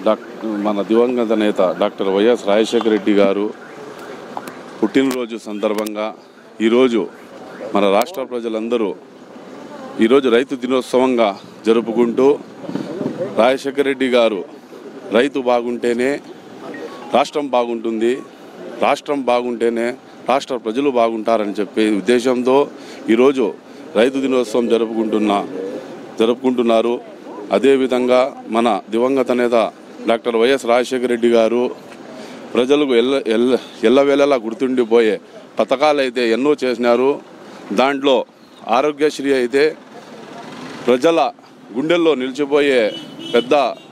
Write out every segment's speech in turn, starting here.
doctor మన దివంగత నేత డాక్టర్ వైఎస్ రాజశేఖర రెడ్డి గారు పుట్టినరోజు సందర్భంగా ఈరోజు మన రాష్ట్ర ప్రజలందరూ ఈరోజు రైతు దినోత్సవంగా జరుపుకుంటూ రాజశేఖర రెడ్డి గారు రైతు బాగుంటేనే రాష్ట్రం బాగుంటుంది రాష్ట్రం బాగుంటేనే రాష్ట్ర ప్రజలు బాగుంటారని చెప్పే ఉద్దేశంతో ఈరోజు రైతు దినోత్సవం జరుపుకుంటున్న జరుపుకుంటున్నారు అదేవిధంగా మన దివంగత నేత డాక్టర్ వైఎస్ రాజశేఖర రెడ్డి గారు ప్రజలకు ఎల్ల ఎల్ల ఎల్లవేళలా గుర్తుండిపోయే పథకాలు అయితే ఎన్నో చేసినారు దాంట్లో ఆరోగ్యశ్రీ అయితే ప్రజల గుండెల్లో నిలిచిపోయే పెద్ద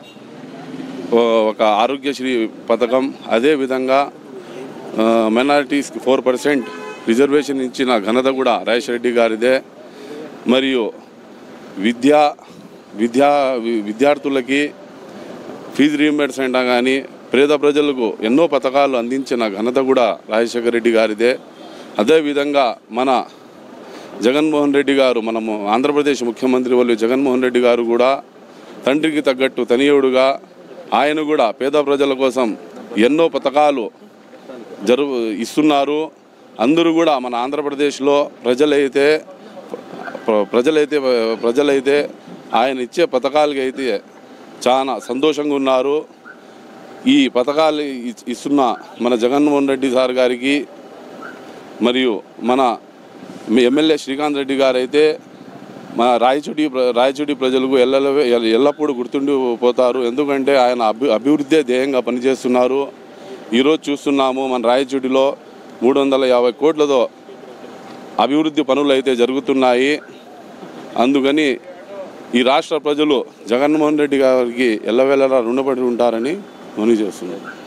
ఓ, ఒక ఆరోగ్యశ్రీ పథకం అదేవిధంగా మైనారిటీస్కి ఫోర్ పర్సెంట్ రిజర్వేషన్ ఇచ్చిన ఘనత కూడా రాజేష్ రెడ్డి గారిదే మరియు విద్యా విద్యా వి- విద్యార్థులకి ఫీజు రీయింబర్స్మెంట్ కానీ పేద ప్రజలకు ఎన్నో పథకాలు అందించిన ఘనత కూడా రాజశేఖర రెడ్డి గారిదే అదేవిధంగా మన జగన్మోహన్ రెడ్డి గారు మనము ఆంధ్రప్రదేశ్ ముఖ్యమంత్రి వాళ్ళు జగన్మోహన్ రెడ్డి గారు కూడా తండ్రికి తగ్గట్టు తనియుడుగా ఆయన కూడా పేద ప్రజల కోసం ఎన్నో పథకాలు జరుగు ఇస్తున్నారు అందరూ కూడా మన ఆంధ్రప్రదేశ్లో ప్రజలైతే ప్ర- ప్రజలైతే ప్రజలైతే ఆయన ఇచ్చే పథకాలకి అయితే చాలా సంతోషంగా ఉన్నారు ఈ పథకాలు ఇ- ఇస్తున్న మన జగన్మోహన్ రెడ్డి సార్ గారికి మరియు మన మీ ఎమ్మెల్యే శ్రీకాంత్ రెడ్డి గారు అయితే మన రాయచూడి ప్ర- రాయచూడి ప్రజలకు ఎల్ల ఎల్లప్పుడూ గుర్తుండిపోతారు ఎందుకంటే ఆయన అభి అభివృద్ధే ధ్యేయంగా పనిచేస్తున్నారు ఈరోజు చూస్తున్నాము మన రాయచూడిలో మూడు వందల యాభై కోట్లతో అభివృద్ధి పనులు అయితే జరుగుతున్నాయి అందుకని ఈ రాష్ట్ర ప్రజలు జగన్మోహన్ రెడ్డి గారికి ఎల్లవేళలా రుణపడి ఉంటారని మనవి చేస్తున్నారు